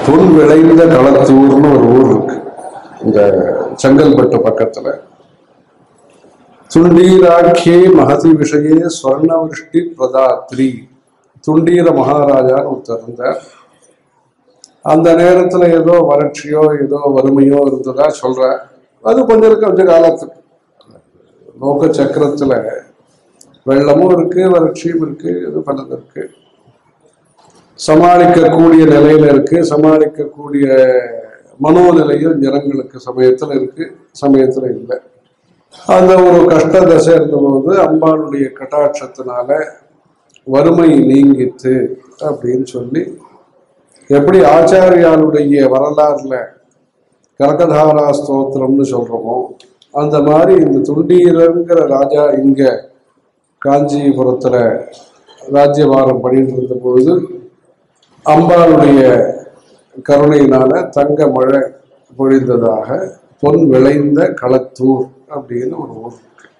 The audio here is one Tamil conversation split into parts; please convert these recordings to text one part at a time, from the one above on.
பொன் விளைந்த களத்தூர்னு ஒரு ஊர் இருக்கு இந்த செங்கல்பட்டு பக்கத்துல துண்டீராக்கியே மகதி விஷயே ஸ்வர்ணவிருஷ்டி பிரதாத்ரி துண்டீர மகாராஜான்னு ஒருத்தர் இருந்தார் அந்த நேரத்துல ஏதோ வறட்சியோ ஏதோ வறுமையோ இருந்ததா சொல்ற அது கொஞ்சம் கொஞ்ச காலத்துக்கு லோக சக்கரத்துல வெள்ளமும் இருக்கு வறட்சியும் இருக்கு இது பலது இருக்கு சமாளிக்கக்கூடிய நிலையில இருக்கு சமாளிக்கக்கூடிய மனோநிலையும் ஜனங்களுக்கு சமயத்துல இருக்கு சமயத்துல இல்லை அந்த ஒரு கஷ்ட தசை இருந்தபோது அம்பாளுடைய கட்டாட்சத்தினால வறுமை நீங்கித்து அப்படின்னு சொல்லி எப்படி ஆச்சாரியாளுடைய வரலாறுல கனகதாரா ஸ்தோத்திரம்னு சொல்றோமோ அந்த மாதிரி இந்த துண்டீரங்கிற ராஜா இங்க காஞ்சிபுரத்துல ராஜ்யபாரம் பண்ணிட்டு இருந்த பொழுது அம்பாளுடைய கருணையினால தங்க மழை பொழிந்ததாக பொன் விளைந்த களத்தூர் அப்படின்னு ஒரு ஊர் இருக்கு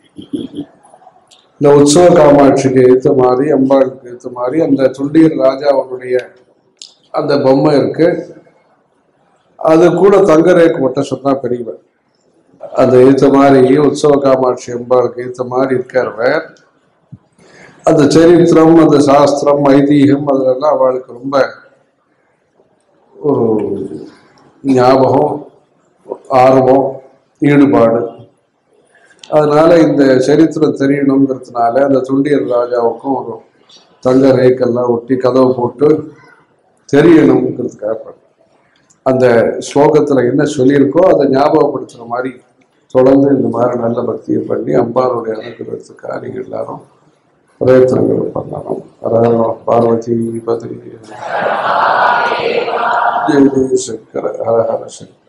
இந்த உற்சவ காமாட்சிக்கு ஏற்ற மாதிரி அம்பாளுக்கு ஏற்ற மாதிரி அந்த துண்டீர் ராஜாவுடைய அந்த பொம்மை இருக்கு அது கூட தங்க ரேக்கு ஒட்ட சொன்னா பெரியவன் அது ஏற்ற மாதிரி உற்சவ காமாட்சி அம்பாளுக்கு ஏற்ற மாதிரி இருக்கார் அந்த சரித்திரம் அந்த சாஸ்திரம் ஐதீகம் அதுலெல்லாம் அவளுக்கு ரொம்ப ஒரு ஞாபகம் ஆர்வம் ஈடுபாடு அதனால இந்த சரித்திரம் தெரியணுங்கிறதுனால அந்த துண்டியர் ராஜாவுக்கும் ஒரு தங்க ரேக்கெல்லாம் ஒட்டி கதவை போட்டு தெரியணுங்கிறதுக்காக பண்ண. அந்த ஸ்லோகத்துல என்ன சொல்லியிருக்கோ அதை ஞாபகப்படுத்துற மாதிரி தொடர்ந்து இந்த மாதிரி நல்ல பக்தியை பண்ணி அம்பாளுடைய அனுகிரகத்துக்காக நீங்க எல்லாரும் பிரயத்தனங்கள் பண்ணணும் ஹர பார்வதி பதி ஜெய ஜெய சங்கர ஹர ஹர சங்கர